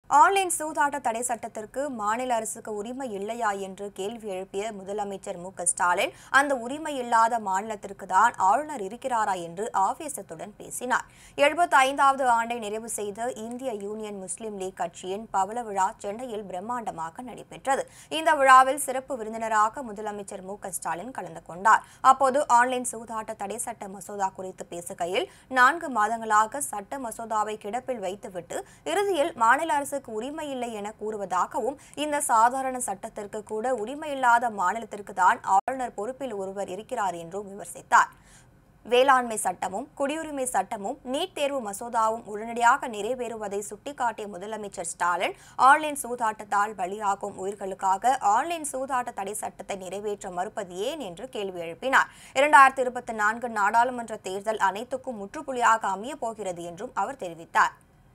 online சூதாட்ட தடை சட்டத்திற்கு மாநில அரசுக்கு உரிமை இல்லையா என்று கேள்வி எழுப்பிய முதலமைச்சர் மு க ஸ்டாலின் அந்த உரிமை இல்லாத மாநிலத்திற்கு தான் ஆளுநர் இருக்கிறாரா என்று ஆவேசத்துடன் பேசினார் எழுபத்தி ஐந்தாவது ஆண்டை நிறைவு செய்த இந்திய யூனியன் முஸ்லீம் லீக் கட்சியின் பவள விழா சென்னையில் பிரம்மாண்டமாக நடைபெற்றது இந்த விழாவில் சிறப்பு விருந்தினராக முதலமைச்சர் மு க ஸ்டாலின் கலந்து கொண்டார் அப்போது ஆன்லைன் சூதாட்ட தடை சட்ட மசோதா குறித்து பேசுகையில் நான்கு மாதங்களாக சட்ட மசோதாவை கிடப்பில் வைத்துவிட்டு இறுதியில் மாநில அரசுக்கு உரிமை இல்லை என கூறுவதாகவும் இந்த சாதாரண சட்டத்திற்கு கூட உரிமையில்லாத மாநிலத்திற்கு தான் ஆளுநர் பொறுப்பில் ஒருவர் இருக்கிறார் என்றும் விமர்சித்தார் வேளாண்மை சட்டமும் குடியுரிமை சட்டமும் நீட் தேர்வு மசோதாவும் உடனடியாக நிறைவேறுவதை சுட்டிக்காட்டிய முதலமைச்சர் ஸ்டாலின் ஆன்லைன் சூதாட்டத்தால் பலியாகும் உயிர்களுக்காக ஆன்லைன் சூதாட்ட தடை சட்டத்தை நிறைவேற்ற மறுப்பது ஏன் என்று கேள்வி எழுப்பினார் இரண்டாயிரத்தி இருபத்தி நான்கு நாடாளுமன்ற தேர்தல் அனைத்துக்கும் முற்றுப்புள்ளியாக அமையப் போகிறது என்றும் அவர் தெரிவித்தார்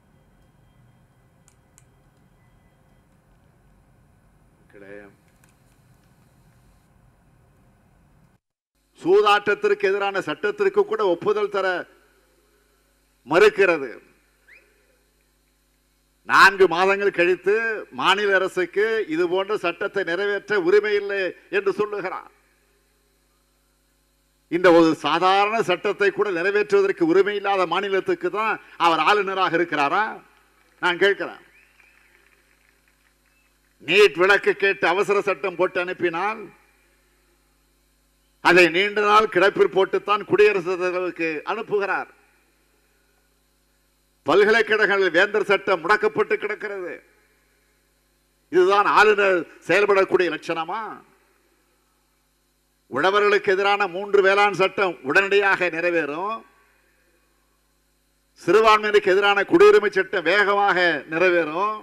மக்களே, சூதாட்டத்திற்கு எதிரான சட்டத்திற்கு கூட ஒப்புதல் தர மறுக்கிறது நான்கு மாதங்கள் கழித்து மாநில அரசுக்கு இது போன்ற சட்டத்தை நிறைவேற்ற உரிமை இல்லை என்று சொல்லுகிறார் இந்த ஒரு சாதாரண சட்டத்தை கூட நிறைவேற்றுவதற்கு உரிமை இல்லாத மாநிலத்துக்கு தான் அவர் ஆளுநராக இருக்கிறாரா நான் கேட்கிறேன் நீட் விளக்கு கேட்டு அவசர சட்டம் போட்டு அனுப்பினால் அதை நீண்ட நாள் கிடப்பில் போட்டுத்தான் குடியரசுத் தலைவருக்கு அனுப்புகிறார் பல்கலைக்கழகங்களில் வேந்தர் சட்டம் முடக்கப்பட்டு கிடக்கிறது இதுதான் ஆளுநர் செயல்படக்கூடிய லட்சணமா உழவர்களுக்கு எதிரான மூன்று வேளாண் சட்டம் உடனடியாக நிறைவேறும் சிறுபான்மையினருக்கு எதிரான குடியுரிமை சட்டம் வேகமாக நிறைவேறும்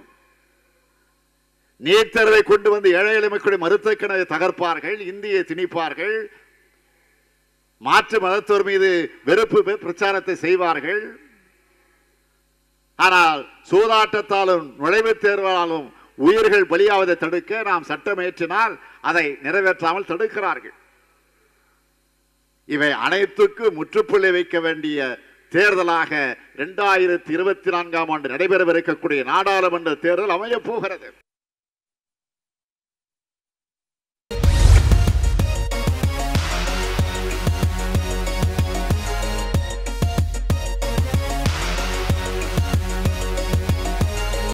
நீட் தேர்வை கொண்டு வந்து ஏழை எளிய மக்களுடைய மருத்துவக்கிணரை தகர்ப்பார்கள் இந்தியை திணிப்பார்கள் மாற்று மதத்தோர் மீது வெறுப்பு பெ- பிரச்சாரத்தை செய்வார்கள் ஆனால் சூதாட்டத்தாலும் நுழைவுத் தேர்வாலும் உயிர்கள் பலியாவதை தடுக்க நாம் சட்டம் இயற்றினால் அதை நிறைவேற்றாமல் தடுக்கிறார்கள் இவை அனைத்துக்கும் முற்றுப்புள்ளி வைக்க வேண்டிய தேர்தலாக இரண்டாயிரத்தி இருபத்தி நான்காம் ஆண்டு நடைபெறவிருக்கக்கூடிய நாடாளுமன்ற தேர்தல் அமையப் போகிறது